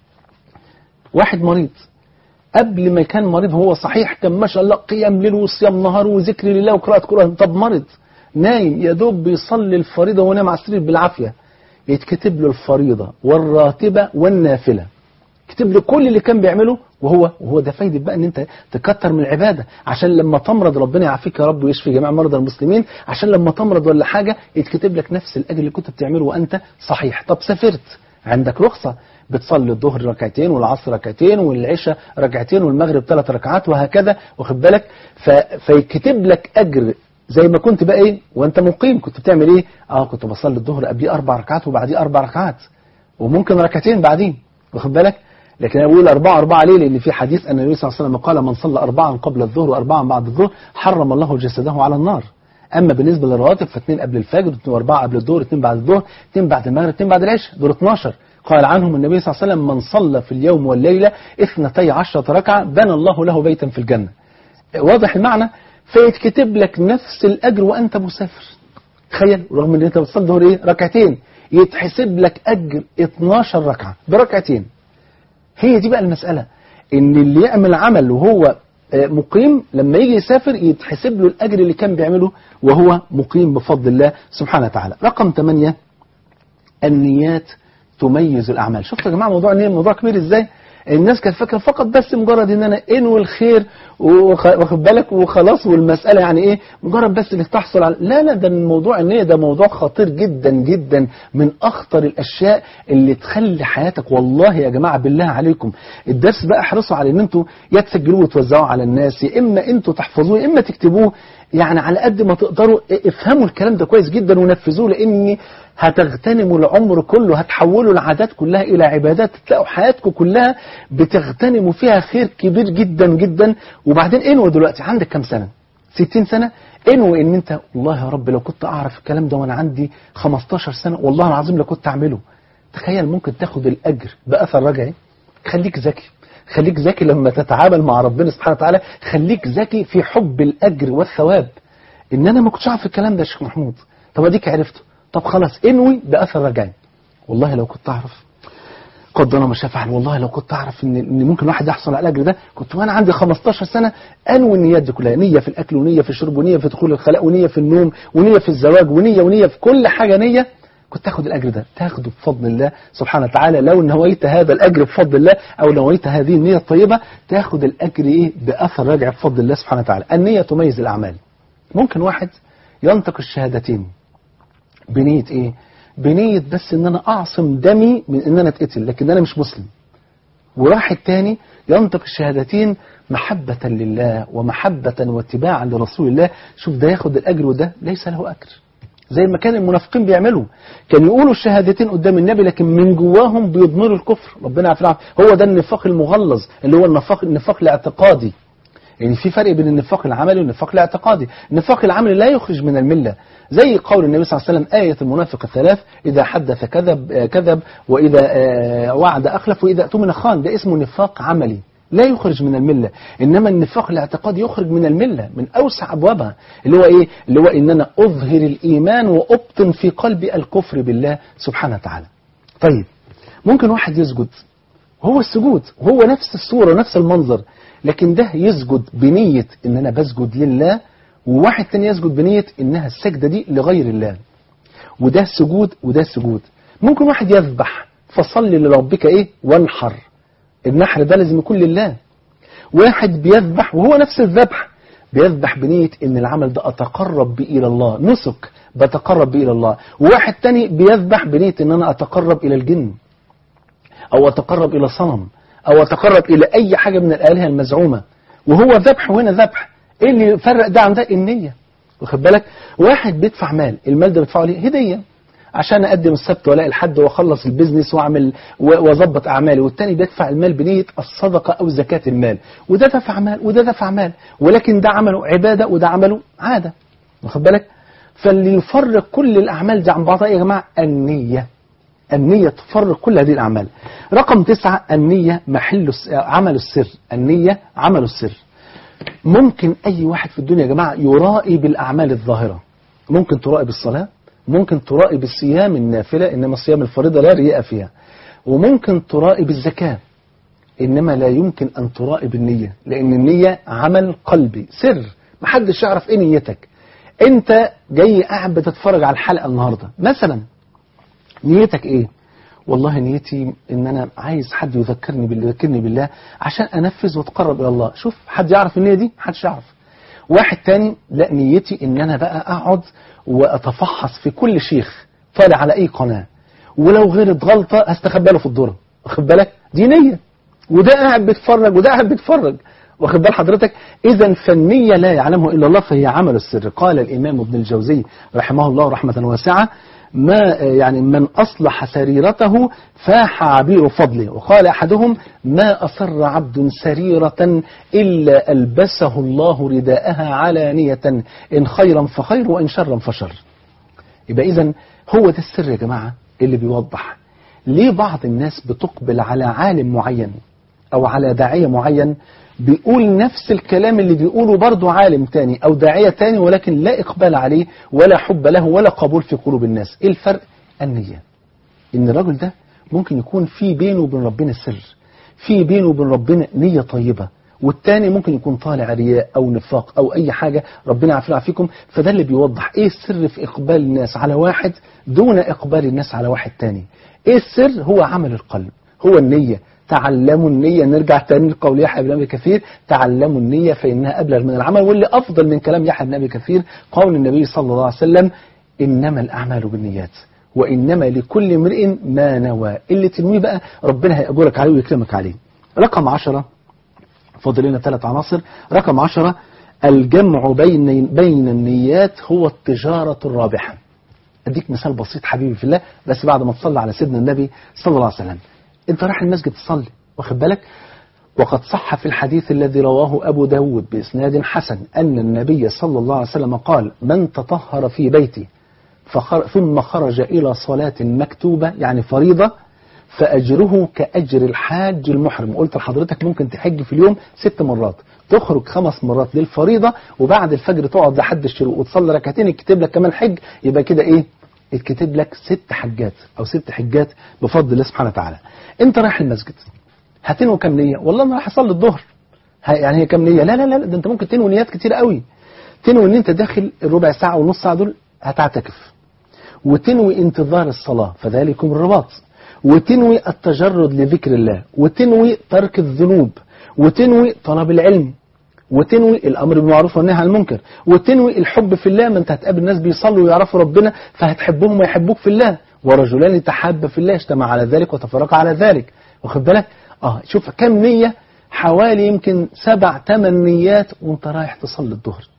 واحد مريض قبل ما كان مريض هو صحيح كان ما شاء الله قيام ليل وصيام نهار وذكر لله وقراءة قرآن طب مرض نايم يا دوب بيصلي الفريضة ونام على السرير بالعافية يتكتب له الفريضة والراتبة والنافلة كتب له كل اللي كان بيعمله وهو وهو ده فايده بقى ان انت تكتر من العباده عشان لما تمرض ربنا يعافيك يا رب ويشفي جميع مرضى المسلمين عشان لما تمرض ولا حاجه يتكتب لك نفس الاجر اللي كنت بتعمله وانت صحيح طب سافرت عندك رخصه بتصلي الظهر ركعتين والعصر ركعتين والعشاء ركعتين والمغرب ثلاث ركعات وهكذا واخد بالك ف... فيكتب لك اجر زي ما كنت بقى ايه وانت مقيم كنت بتعمل ايه اه كنت بصلي الظهر قبليه اربع ركعات وبعديه اربع ركعات وممكن ركعتين بعدين واخد بالك لكن انا بقول أربعة أربعة ليه لأن في حديث أن النبي صلى الله عليه وسلم قال من صلى أربعا قبل الظهر وأربعا بعد الظهر حرم الله جسده على النار أما بالنسبة للرواتب فاثنين قبل الفجر وأربعة قبل الظهر اثنين بعد الظهر اثنين بعد المغرب اثنين بعد العشاء دول 12 قال عنهم النبي صلى الله عليه وسلم من صلى في اليوم والليلة اثنتي عشرة ركعة بنى الله له بيتا في الجنة واضح المعنى فيتكتب لك نفس الأجر وأنت مسافر تخيل رغم ان انت بتصلي الظهر ايه ركعتين يتحسب لك اجر 12 ركعه بركعتين هي دي بقى المساله ان اللي يعمل عمل وهو آه، مقيم لما يجي يسافر يتحسب له الاجر اللي كان بيعمله وهو مقيم بفضل الله سبحانه وتعالى رقم 8 النيات تميز الاعمال شفتوا يا جماعه موضوع النيه موضوع كبير ازاي الناس كانت فاكره فقط بس مجرد ان انا انوي الخير وخ- واخد بالك وخلاص والمساله يعني ايه مجرد بس انك تحصل على لا لا ده الموضوع النيه ده موضوع خطير جدا جدا من اخطر الاشياء اللي تخلي حياتك والله يا جماعه بالله عليكم الدرس بقى احرصوا على ان انتوا يا تسجلوه وتوزعوه على الناس يا اما انتوا تحفظوه يا اما تكتبوه يعني على قد ما تقدروا افهموا الكلام ده كويس جدا ونفذوه لان هتغتنموا العمر كله هتحولوا العادات كلها إلى عبادات تلاقوا حياتكم كلها بتغتنموا فيها خير كبير جدا جدا وبعدين انوي دلوقتي عندك كام سنة 60 سنة انوي ان انت والله يا رب لو كنت اعرف الكلام ده وانا عندي 15 سنة والله العظيم لو كنت اعمله تخيل ممكن تاخد الاجر باثر رجعي خليك ذكي خليك ذكي لما تتعامل مع ربنا سبحانه وتعالى خليك ذكي في حب الاجر والثواب ان انا ما كنتش اعرف الكلام ده يا شيخ محمود طب اديك عرفته طب خلاص انوي باثر رجعي والله لو كنت اعرف قدر الله ما شاء فعل والله لو كنت اعرف ان ان ممكن واحد يحصل على الاجر ده كنت وانا عندي 15 سنه انوي النيات دي كلها نيه في الاكل ونيه في الشرب ونيه في دخول الخلاء ونيه في النوم ونيه في الزواج ونيه ونيه في كل حاجه نيه كنت تاخد الاجر ده تاخده بفضل الله سبحانه وتعالى لو نويت هذا الاجر بفضل الله او نويت هذه النيه الطيبه تاخد الاجر ايه باثر راجع بفضل الله سبحانه وتعالى النيه تميز الاعمال ممكن واحد ينطق الشهادتين بنية ايه بنية بس ان انا اعصم دمي من ان انا اتقتل لكن انا مش مسلم وراح التاني ينطق الشهادتين محبة لله ومحبة واتباعا لرسول الله شوف ده ياخد الاجر وده ليس له اجر زي ما كان المنافقين بيعملوا كانوا يقولوا الشهادتين قدام النبي لكن من جواهم بيضمروا الكفر ربنا يعافينا هو ده النفاق المغلظ اللي هو النفاق النفاق الاعتقادي يعني في فرق بين النفاق العملي والنفاق الاعتقادي النفاق العملي لا يخرج من الملة زي قول النبي صلى الله عليه وسلم آية المنافق الثلاث إذا حدث كذب آه، كذب وإذا آه، وعد أخلف وإذا أتمن خان ده اسمه نفاق عملي لا يخرج من الملة إنما النفاق الاعتقادي يخرج من الملة من أوسع أبوابها اللي هو إيه اللي هو إن أنا أظهر الإيمان وأبطن في قلبي الكفر بالله سبحانه وتعالى طيب ممكن واحد يسجد هو السجود هو نفس الصورة نفس المنظر لكن ده يسجد بنية ان انا بسجد لله وواحد تاني يسجد بنية انها السجدة دي لغير الله وده سجود وده سجود ممكن واحد يذبح فصلي لربك ايه وانحر النحر ده لازم يكون لله واحد بيذبح وهو نفس الذبح بيذبح بنية ان العمل ده اتقرب بيه الى الله نسك بتقرب بيه الى الله وواحد تاني بيذبح بنية ان انا اتقرب الى الجن او اتقرب الى صنم او اتقرب الى اي حاجة من الالهة المزعومة وهو ذبح وهنا ذبح ايه اللي يفرق ده عن ده النية واخد بالك واحد بيدفع مال المال ده بيدفعه ليه هدية عشان اقدم السبت والاقي الحد واخلص البيزنس واعمل و- واظبط اعمالي والتاني بيدفع المال بنية الصدقة او زكاة المال وده دفع مال وده دفع مال ولكن ده عمله عبادة وده عمله عادة واخد بالك فاللي يفرق كل الاعمال دي عن بعضها يا جماعة النية النية تفرق كل هذه الأعمال رقم تسعة النية محل الس- عمل السر النية عمل السر ممكن أي واحد في الدنيا يا جماعة يرائي بالأعمال الظاهرة ممكن ترائي بالصلاة ممكن ترائي بالصيام النافلة إنما الصيام الفريضة لا رياء فيها وممكن ترائي بالزكاة إنما لا يمكن أن ترائي بالنية لأن النية عمل قلبي سر محدش يعرف إيه نيتك أنت جاي قاعد بتتفرج على الحلقة النهاردة مثلا نيتك ايه والله نيتي ان انا عايز حد يذكرني بالله يذكرني بالله عشان انفذ واتقرب الى الله شوف حد يعرف النيه دي محدش يعرف واحد تاني لا نيتي ان انا بقى اقعد واتفحص في كل شيخ طالع على اي قناه ولو غلط غلطه هستخبى له في الذره واخد بالك دي نيه وده قاعد بيتفرج وده قاعد بيتفرج واخد بال حضرتك اذا فالنية لا يعلمه الا الله فهي عمل السر قال الامام ابن الجوزي رحمه الله رحمه واسعه ما يعني من اصلح سريرته فاح عبير فضله وقال احدهم ما اصر عبد سريره الا البسه الله رداءها علانيه ان خيرا فخير وان شرا فشر يبقى اذا هو ده السر يا جماعه اللي بيوضح ليه بعض الناس بتقبل على عالم معين او على داعيه معين بيقول نفس الكلام اللي بيقوله برضه عالم تاني أو داعية تاني ولكن لا إقبال عليه ولا حب له ولا قبول في قلوب الناس إيه الفرق؟ النية إن الراجل ده ممكن يكون في بينه وبين ربنا سر في بينه وبين ربنا نية طيبة والتاني ممكن يكون طالع رياء أو نفاق أو أي حاجة ربنا يعافينا فيكم فده اللي بيوضح إيه السر في إقبال الناس على واحد دون إقبال الناس على واحد تاني إيه السر هو عمل القلب هو النية تعلموا النية نرجع تاني لقول يحيى بن أبي كثير تعلموا النية فإنها أبلغ من العمل واللي أفضل من كلام يحيى بن أبي كثير قول النبي صلى الله عليه وسلم إنما الأعمال بالنيات وإنما لكل امرئ ما نوى اللي تنويه بقى ربنا هيأجرك عليه ويكرمك عليه رقم عشرة فاضل لنا ثلاث عناصر رقم عشرة الجمع بين بين النيات هو التجارة الرابحة أديك مثال بسيط حبيبي في الله بس بعد ما تصلي على سيدنا النبي صلى الله عليه وسلم انت رايح المسجد تصلي واخد بالك وقد صح في الحديث الذي رواه أبو داود بإسناد حسن أن النبي صلى الله عليه وسلم قال من تطهر في بيته فخر ثم خرج إلى صلاة مكتوبة يعني فريضة فأجره كأجر الحاج المحرم قلت لحضرتك ممكن تحج في اليوم ست مرات تخرج خمس مرات للفريضة وبعد الفجر تقعد لحد الشروق وتصلي ركعتين يكتب لك كمان حج يبقى كده ايه يتكتب لك ست حجات او ست حجات بفضل الله سبحانه وتعالى انت رايح المسجد هتنوي كام نيه والله انا رايح اصلي الظهر يعني هي كام نيه لا لا لا ده انت ممكن تنوي نيات كتير قوي تنوي ان انت داخل الربع ساعه ونص ساعه دول هتعتكف وتنوي انتظار الصلاه فذلكم الرباط وتنوي التجرد لذكر الله وتنوي ترك الذنوب وتنوي طلب العلم وتنوي الامر بالمعروف والنهي عن المنكر وتنوي الحب في الله ما انت هتقابل ناس بيصلوا ويعرفوا ربنا فهتحبهم ويحبوك في الله ورجلان تحابا في الله اجتمع على ذلك وتفرقا على ذلك واخد بالك اه شوف كم نية حوالي يمكن سبع ثمان نيات وانت رايح تصلي الظهر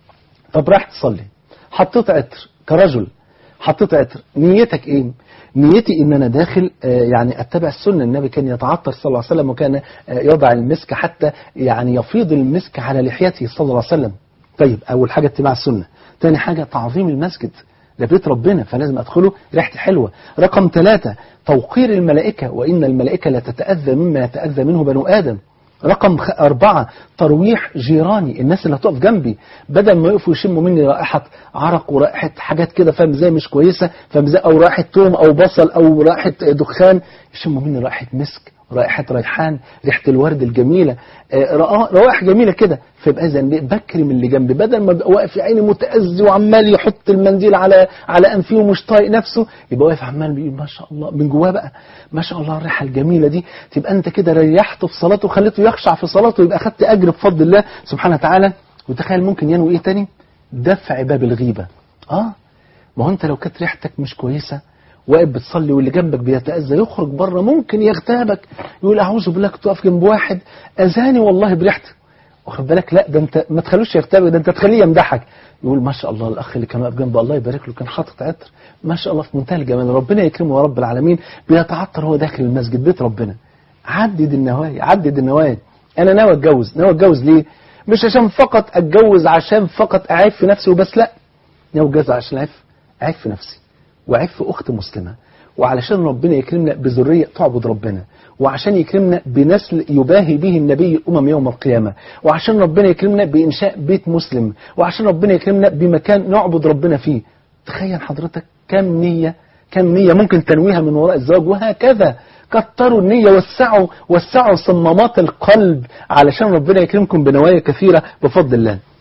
طب رايح تصلي حطيت عطر كرجل حطيت عطر نيتك ايه نيتي ان انا داخل يعني اتبع السنه النبي كان يتعطر صلى الله عليه وسلم وكان يضع المسك حتى يعني يفيض المسك على لحيته صلى الله عليه وسلم طيب اول حاجه اتباع السنه ثاني حاجه تعظيم المسجد ده بيت ربنا فلازم ادخله ريحتي حلوه رقم ثلاثة توقير الملائكه وان الملائكه لا تتاذى مما يتاذى منه بنو ادم رقم أربعة ترويح جيراني الناس اللي هتقف جنبي بدل ما يقفوا يشموا مني رائحة عرق ورائحة حاجات كده فاهم ازاي مش كويسة فاهم ازاي أو رائحة توم أو بصل أو رائحة دخان يشموا مني رائحة مسك رائحة ريحان ريحة الورد الجميلة روائح جميلة كده فيبقى إذا بكرم اللي جنبي بدل ما ابقى واقف يا عيني متأذي وعمال يحط المنديل على على أنفيه ومش طايق نفسه يبقى واقف عمال بيقول ما شاء الله من جواه بقى ما شاء الله الريحة الجميلة دي تبقى أنت كده ريحته في صلاته وخليته يخشع في صلاته يبقى أخدت أجر بفضل الله سبحانه وتعالى وتخيل ممكن ينوي إيه تاني دفع باب الغيبة آه ما هو أنت لو كانت ريحتك مش كويسة واقف بتصلي واللي جنبك بيتأذى يخرج بره ممكن يغتابك يقول أعوذ بالله كنت واقف جنب واحد أذاني والله بريحته واخد بالك لا ده انت ما تخلوش يغتابك ده انت تخليه يمدحك يقول ما شاء الله الاخ اللي كان واقف جنبه الله يبارك له كان حاطط عطر ما شاء الله في منتهى الجمال ربنا يكرمه يا رب العالمين بيتعطر هو داخل المسجد بيت ربنا عدد النوايا عدد النوايا انا ناوي اتجوز ناوي اتجوز ليه مش عشان فقط اتجوز عشان فقط اعيب في نفسي وبس لا ناوي اتجوز عشان اعيب اعيب في نفسي وعيب في أخت مسلمة وعلشان ربنا يكرمنا بذرية تعبد ربنا وعشان يكرمنا بنسل يباهي به النبي الأمم يوم القيامة وعشان ربنا يكرمنا بإنشاء بيت مسلم وعشان ربنا يكرمنا بمكان نعبد ربنا فيه تخيل حضرتك كم نية كم نية ممكن تنويها من وراء الزواج وهكذا كتروا النية وسعوا وسعوا صمامات القلب علشان ربنا يكرمكم بنوايا كثيرة بفضل الله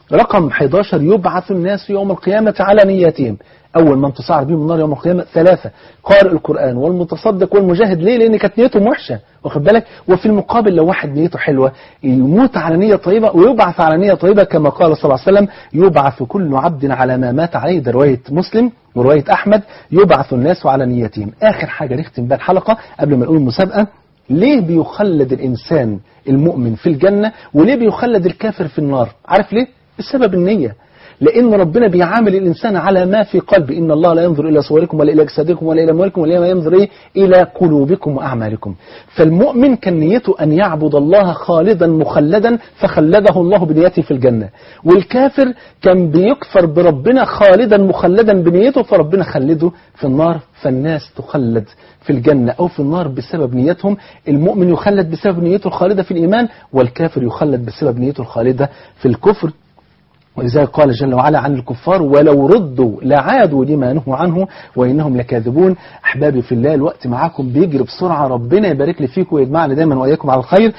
رقم 11 يبعث الناس يوم القيامة على نياتهم أول من تصعر بهم النار يوم القيامة ثلاثة قارئ القرآن والمتصدق والمجاهد ليه لأن كانت نيتهم وحشة واخد بالك وفي المقابل لو واحد نيته حلوة يموت على نية طيبة ويبعث على نية طيبة كما قال صلى الله عليه وسلم يبعث كل عبد على ما مات عليه ده رواية مسلم ورواية أحمد يبعث الناس على نيتهم آخر حاجة نختم بها الحلقة قبل ما نقول المسابقة ليه بيخلد الإنسان المؤمن في الجنة وليه بيخلد الكافر في النار عارف ليه؟ بسبب النية لأن ربنا بيعامل الإنسان على ما في قلبه إن الله لا ينظر إلى صوركم ولا إلى أجسادكم ولا إلى أموالكم ولا ما ينظر إيه إلى قلوبكم وأعمالكم فالمؤمن كان نيته أن يعبد الله خالدا مخلدا فخلده الله بنيته في الجنة والكافر كان بيكفر بربنا خالدا مخلدا بنيته فربنا خلده في النار فالناس تخلد في الجنة أو في النار بسبب نيتهم المؤمن يخلد بسبب نيته الخالدة في الإيمان والكافر يخلد بسبب نيته الخالدة في الكفر ولذلك قال جل وعلا عن الكفار ولو ردوا لعادوا لما نهوا عنه وإنهم لكاذبون أحبابي في الله الوقت معاكم بيجري بسرعة ربنا يبارك لي فيكم ويجمعنا دايما وإياكم على الخير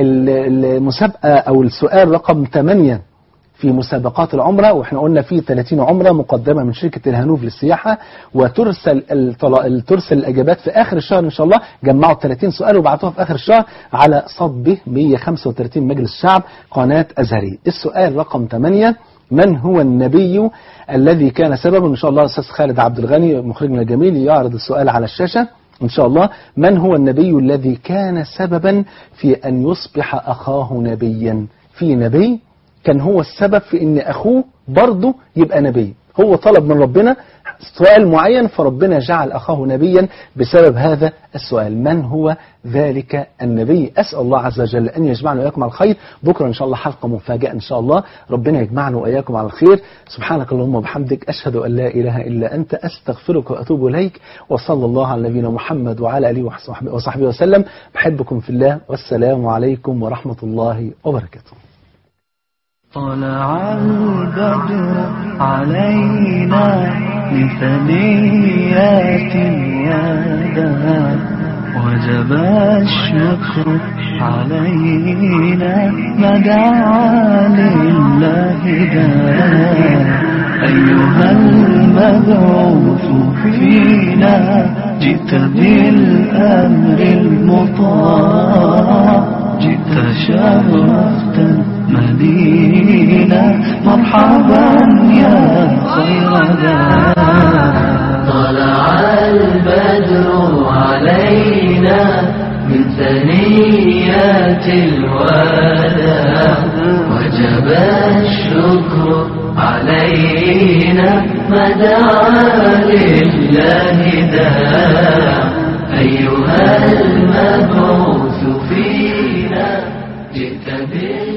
المسابقة أو السؤال رقم 8 في مسابقات العمرة واحنا قلنا في 30 عمرة مقدمة من شركة الهنوف للسياحة وترسل الطلا... ترسل الإجابات في آخر الشهر إن شاء الله جمعوا 30 سؤال وبعتوها في آخر الشهر على صد 135 مجلس الشعب قناة أزهري السؤال رقم 8 من هو النبي الذي كان سببا إن شاء الله الأستاذ خالد عبد الغني مخرجنا الجميل يعرض السؤال على الشاشة إن شاء الله من هو النبي الذي كان سببا في أن يصبح أخاه نبيا في نبي كان هو السبب في ان اخوه برضه يبقى نبي هو طلب من ربنا سؤال معين فربنا جعل أخاه نبيا بسبب هذا السؤال من هو ذلك النبي أسأل الله عز وجل أن يجمعنا وإياكم على الخير بكرة إن شاء الله حلقة مفاجأة إن شاء الله ربنا يجمعنا وإياكم على الخير سبحانك اللهم وبحمدك أشهد أن لا إله إلا أنت أستغفرك وأتوب إليك وصلى الله على نبينا محمد وعلى آله وصحبه, وصحبه وسلم بحبكم في الله والسلام عليكم ورحمة الله وبركاته طلع البدر علينا من ثنيات الوداع وجب الشكر علينا ما دعا لله داع أيها المبعوث فينا جئت بالأمر المطاع جئت شرفت المدينة مرحبا يا خير دار طلع البدر علينا من ثنيات الوداع وجب الشكر علينا ما دعا لله داع أيها المبعوث فينا جئت بال